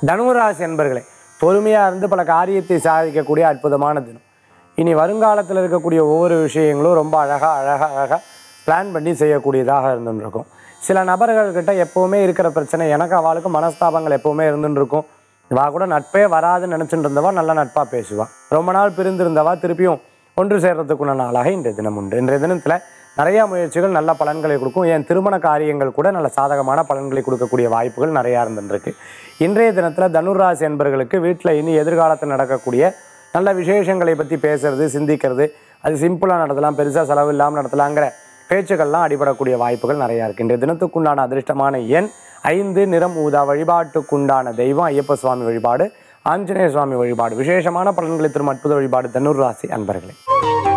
தனுராசி என்பர்களே பொறுமையாக இருந்து பல காரியத்தை சாதிக்கக்கூடிய அற்புதமான தினம் இனி வருங்காலத்தில் இருக்கக்கூடிய ஒவ்வொரு விஷயங்களும் ரொம்ப அழகாக அழகாக அழகாக பிளான் பண்ணி செய்யக்கூடியதாக இருந்துன்னு இருக்கும் சில நபர்கள்கிட்ட எப்போவுமே இருக்கிற பிரச்சனை எனக்கு அவளுக்கு மனஸ்தாபங்கள் எப்போவுமே இருந்துன்னு இருக்கும் இவா கூட நட்பே வராதுன்னு நினச்சிட்டு இருந்தவா நல்ல நட்பாக பேசுவா ரொம்ப நாள் பிரிந்திருந்தவா திருப்பியும் ஒன்று சேர்றதுக்குள்ள நாளாக இன்றைய தினம் உண்டு இன்றைய தினத்தில் நிறையா முயற்சிகள் நல்ல பலன்களை கொடுக்கும் என் திருமண காரியங்கள் கூட நல்ல சாதகமான பலன்களை கொடுக்கக்கூடிய வாய்ப்புகள் நிறையா இருந்துருக்கு இன்றைய தினத்தில் தனுராசி என்பர்களுக்கு வீட்டில் இனி எதிர்காலத்தில் நடக்கக்கூடிய நல்ல விசேஷங்களை பற்றி பேசுறது சிந்திக்கிறது அது சிம்பிளாக நடத்தலாம் பெருசாக செலவு இல்லாமல் நடத்தலாங்கிற பேச்சுக்கள்லாம் அடிபடக்கூடிய வாய்ப்புகள் நிறையா இருக்கு இன்றைய தினத்துக்குண்டான அதிர்ஷ்டமான எண் ஐந்து நிறம் ஊதா வழிபாட்டுக்குண்டான தெய்வம் ஐயப்ப சுவாமி வழிபாடு ஆஞ்சநேய சுவாமி வழிபாடு விசேஷமான பலன்களை தரும் அற்புத வழிபாடு தனுர் ராசி அன்பர்களே